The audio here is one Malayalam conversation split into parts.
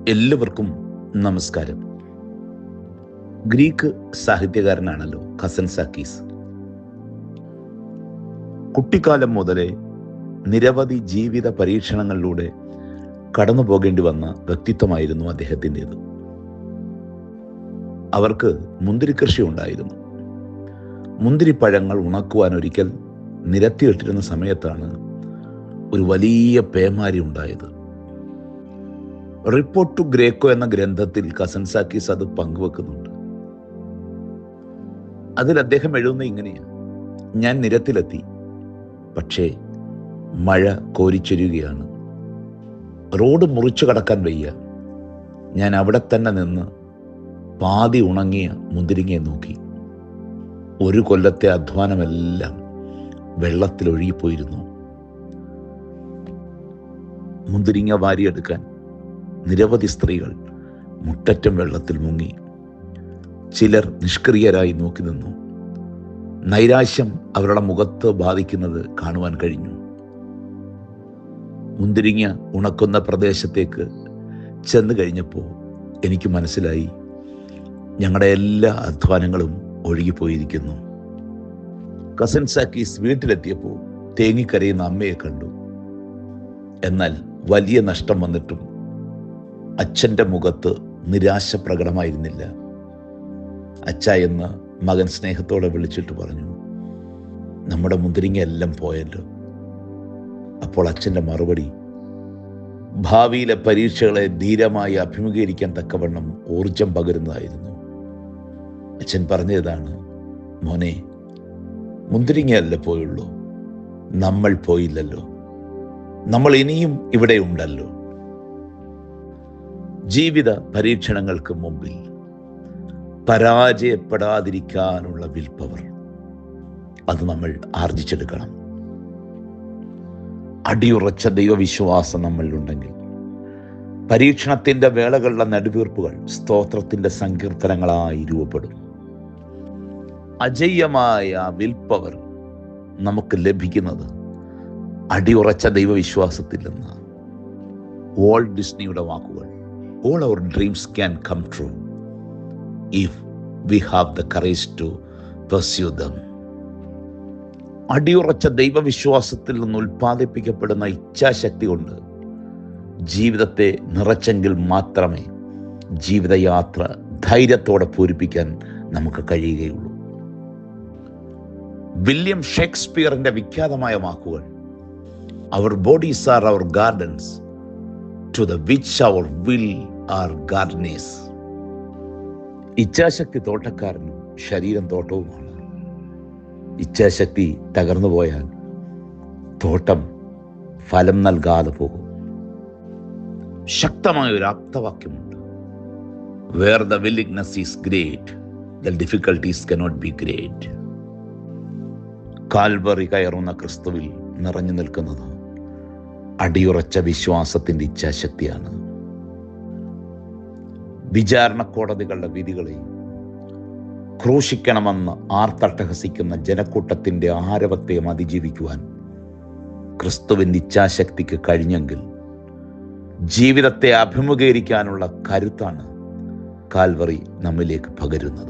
എല്ലാവർക്കും നമസ്കാരം ഗ്രീക്ക് സാഹിത്യകാരനാണല്ലോ ഖസൻ സാക്കീസ് കുട്ടിക്കാലം മുതലേ നിരവധി ജീവിത പരീക്ഷണങ്ങളിലൂടെ കടന്നു പോകേണ്ടി വന്ന വ്യക്തിത്വമായിരുന്നു അദ്ദേഹത്തിൻ്റെത് അവർക്ക് മുന്തിരി കൃഷി ഉണ്ടായിരുന്നു മുന്തിരിപ്പഴങ്ങൾ ഉണക്കുവാൻ ഒരിക്കൽ നിരത്തിയിട്ടിരുന്ന സമയത്താണ് ഒരു വലിയ പേമാരി ഉണ്ടായത് റിപ്പോർട്ട് ടു ഗ്രേക്കോ എന്ന ഗ്രന്ഥത്തിൽ കസൻസാക്കീസ് അത് പങ്കുവെക്കുന്നുണ്ട് അതിൽ അദ്ദേഹം എഴുതുന്ന ഇങ്ങനെയാണ് ഞാൻ നിരത്തിലെത്തി പക്ഷേ മഴ കോരിച്ചൊരിയുകയാണ് റോഡ് മുറിച്ചു കടക്കാൻ വയ്യ ഞാൻ അവിടെ തന്നെ നിന്ന് പാതി ഉണങ്ങിയ മുന്തിരിങ്ങയെ നോക്കി ഒരു കൊല്ലത്തെ അധ്വാനമെല്ലാം വെള്ളത്തിൽ ഒഴുകിപ്പോയിരുന്നു മുന്തിരിങ്ങ വാരിയെടുക്കാൻ നിരവധി സ്ത്രീകൾ മുട്ടറ്റം വെള്ളത്തിൽ മുങ്ങി ചിലർ നിഷ്ക്രിയരായി നോക്കി നിന്നു നൈരാശ്യം അവരുടെ മുഖത്ത് ബാധിക്കുന്നത് കാണുവാൻ കഴിഞ്ഞു മുന്തിരിങ്ങ ഉണക്കുന്ന പ്രദേശത്തേക്ക് ചെന്ന് കഴിഞ്ഞപ്പോൾ എനിക്ക് മനസ്സിലായി ഞങ്ങളുടെ എല്ലാ അധ്വാനങ്ങളും ഒഴുകിപ്പോയിരിക്കുന്നു കസൻ സാക്കീസ് വീട്ടിലെത്തിയപ്പോൾ തേങ്ങിക്കരയുന്ന അമ്മയെ കണ്ടു എന്നാൽ വലിയ നഷ്ടം വന്നിട്ടും അച്ഛൻ്റെ മുഖത്ത് നിരാശ പ്രകടമായിരുന്നില്ല അച്ഛ എന്ന് മകൻ സ്നേഹത്തോടെ വിളിച്ചിട്ട് പറഞ്ഞു നമ്മുടെ മുന്തിരിങ്ങ എല്ലാം പോയല്ലോ അപ്പോൾ അച്ഛൻ്റെ മറുപടി ഭാവിയിലെ പരീക്ഷകളെ ധീരമായി അഭിമുഖീകരിക്കാൻ തക്കവണ്ണം ഊർജം പകരുന്നതായിരുന്നു അച്ഛൻ പറഞ്ഞതാണ് മോനെ മുന്തിരിങ്ങയല്ല പോയുള്ളൂ നമ്മൾ പോയില്ലല്ലോ നമ്മൾ ഇനിയും ഇവിടെ ഉണ്ടല്ലോ ജീവിത പരീക്ഷണങ്ങൾക്ക് മുമ്പിൽ പരാജയപ്പെടാതിരിക്കാനുള്ള വിൽപ്പവർ അത് നമ്മൾ ആർജിച്ചെടുക്കണം അടിയുറച്ച ദൈവവിശ്വാസം നമ്മളിലുണ്ടെങ്കിൽ പരീക്ഷണത്തിന്റെ വേളകളുടെ നടുവീർപ്പുകൾ സ്തോത്രത്തിന്റെ സങ്കീർത്തനങ്ങളായി രൂപപ്പെടും അജയ്യമായ വിൽപ്പവർ നമുക്ക് ലഭിക്കുന്നത് അടിയുറച്ച ദൈവവിശ്വാസത്തിൽ നിന്ന് വോൾഡ് ഡിസ്നിയുടെ വാക്കുകൾ all our dreams can come true if we have the courage to pursue them. അടിയുറച്ച ദൈവവിശ്വാസത്തിൽ നിന്ന് ഉൽപ്പാദിപ്പിക്കപ്പെടുന്ന ഇച്ഛാശക്തി കൊണ്ട് ജീവിതത്തെ നിറച്ചെങ്കിൽ മാത്രമേ ജീവിതയാത്ര ധൈര്യത്തോടെ പൂരിപ്പിക്കാൻ നമുക്ക് കഴിയുകയുള്ളൂ വില്യം ഷേക്സ്പിയറിന്റെ വിഖ്യാതമായ വാക്കുകൾ our bodies are our gardens to the which our will are gardeners ഇച്ഛാശക്തി തോട്ടക്കാരനും ശരീരം തോട്ടവുമാണ് ഇച്ഛാശക്തി തകർന്നു പോയാൽ തോട്ടം ഫലം നൽകാതെ പോകും ശക്തമായ ഒരു ആപ്തവാക്യമുണ്ട് where the willingness is great the difficulties cannot be great Calvary കയറുന്ന ക്രിസ്തുവിൽ നിറഞ്ഞു നിൽക്കുന്നത് അടിയുറച്ച വിശ്വാസത്തിൻ്റെ ഇച്ഛാശക്തിയാണ് വിചാരണ കോടതികളുടെ വിധികളെയും ക്രൂശിക്കണമെന്ന് ആർത്തട്ടഹസിക്കുന്ന ജനക്കൂട്ടത്തിൻ്റെ ആരവത്തെയും അതിജീവിക്കുവാൻ ക്രിസ്തുവിൻ്റെ ഇച്ഛാശക്തിക്ക് കഴിഞ്ഞെങ്കിൽ ജീവിതത്തെ അഭിമുഖീകരിക്കാനുള്ള കരുത്താണ് കാൽവറി നമ്മിലേക്ക് പകരുന്നത്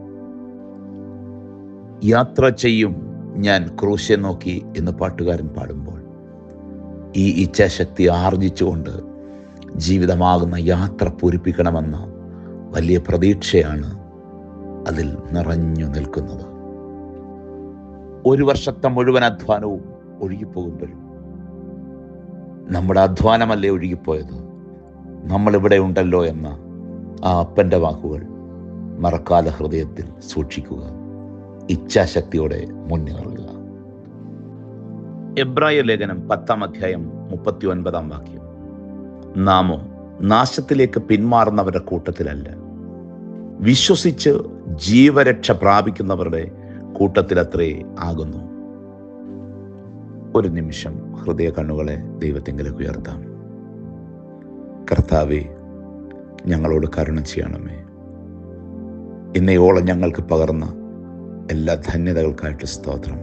യാത്ര ചെയ്യും ഞാൻ ക്രൂശെ നോക്കി എന്ന് പാട്ടുകാരൻ പാടുമ്പോൾ ഈ ഇച്ഛാശക്തി ആർജിച്ചുകൊണ്ട് ജീവിതമാകുന്ന യാത്ര പൂരിപ്പിക്കണമെന്ന വലിയ പ്രതീക്ഷയാണ് അതിൽ നിറഞ്ഞു നിൽക്കുന്നത് ഒരു വർഷത്തെ മുഴുവൻ അധ്വാനവും ഒഴുകിപ്പോകുമ്പോഴും നമ്മുടെ അധ്വാനമല്ലേ ഒഴുകിപ്പോയത് നമ്മളിവിടെ ഉണ്ടല്ലോ എന്ന ആ അപ്പൻ്റെ വാക്കുകൾ മറക്കാതെ ഹൃദയത്തിൽ സൂക്ഷിക്കുക ഇച്ഛാശക്തിയോടെ മുന്നേറുക എബ്രായ ലേഖനം പത്താം അധ്യായം മുപ്പത്തി ഒൻപതാം വാക്യം നാമോ നാശത്തിലേക്ക് പിന്മാറുന്നവരുടെ കൂട്ടത്തിലല്ല വിശ്വസിച്ച് ജീവരക്ഷ പ്രാപിക്കുന്നവരുടെ കൂട്ടത്തിലത്രേ ആകുന്നു ഒരു നിമിഷം ഹൃദയ കണ്ണുകളെ ദൈവത്തെങ്കിലേക്ക് ഉയർത്താം കർത്താവെ ഞങ്ങളോട് കരുണ ചെയ്യണമേ ഇന്നയോളം ഞങ്ങൾക്ക് പകർന്ന എല്ലാ ധന്യതകൾക്കായിട്ട് സ്തോത്രം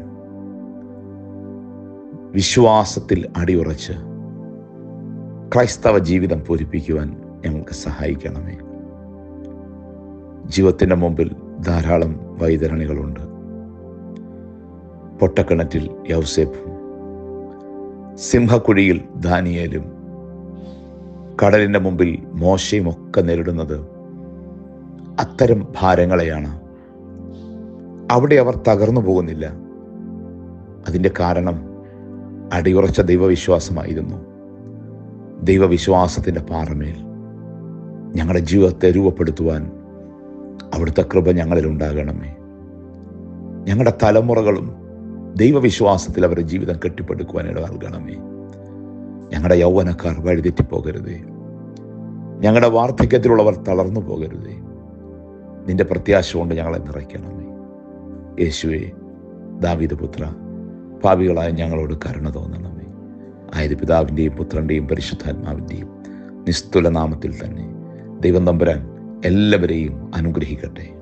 വിശ്വാസത്തിൽ അടിയുറച്ച് ക്രൈസ്തവ ജീവിതം പൂരിപ്പിക്കുവാൻ ഞങ്ങൾക്ക് സഹായിക്കണമേ ജീവിതത്തിൻ്റെ മുമ്പിൽ ധാരാളം വൈതരണികളുണ്ട് പൊട്ടക്കിണറ്റിൽ യൗസേപ്പും സിംഹക്കുഴിയിൽ ദാനിയേലും കടലിൻ്റെ മുമ്പിൽ മോശയും ഒക്കെ നേരിടുന്നത് അത്തരം ഭാരങ്ങളെയാണ് അവിടെ അവർ തകർന്നു പോകുന്നില്ല അതിൻ്റെ കാരണം അടിയുറച്ച ദൈവവിശ്വാസമായിരുന്നു ദൈവവിശ്വാസത്തിൻ്റെ പാറമേൽ ഞങ്ങളുടെ ജീവിതത്തെ രൂപപ്പെടുത്തുവാൻ അവിടുത്തെ കൃപ ഞങ്ങളിൽ ഉണ്ടാകണമേ ഞങ്ങളുടെ തലമുറകളും ദൈവവിശ്വാസത്തിൽ അവരുടെ ജീവിതം കെട്ടിപ്പടുക്കുവാൻ ഇട നൽകണമേ ഞങ്ങളുടെ യൗവനക്കാർ വഴിതെറ്റിപ്പോകരുതേ ഞങ്ങളുടെ വാർദ്ധക്യത്തിലുള്ളവർ തളർന്നു പോകരുതേ നിന്റെ പ്രത്യാശ കൊണ്ട് ഞങ്ങളെ നിറയ്ക്കണമേ യേശുവെ ദാവീദ് പുത്ര പാപികളായ ഞങ്ങളോട് കരുണ തോന്നണമേ ആയത് പിതാവിൻ്റെയും പുത്രൻ്റെയും പരിശുദ്ധാത്മാവിൻ്റെയും നിസ്തുല നാമത്തിൽ തന്നെ ദൈവം തമ്പുരാൻ എല്ലാവരെയും അനുഗ്രഹിക്കട്ടെ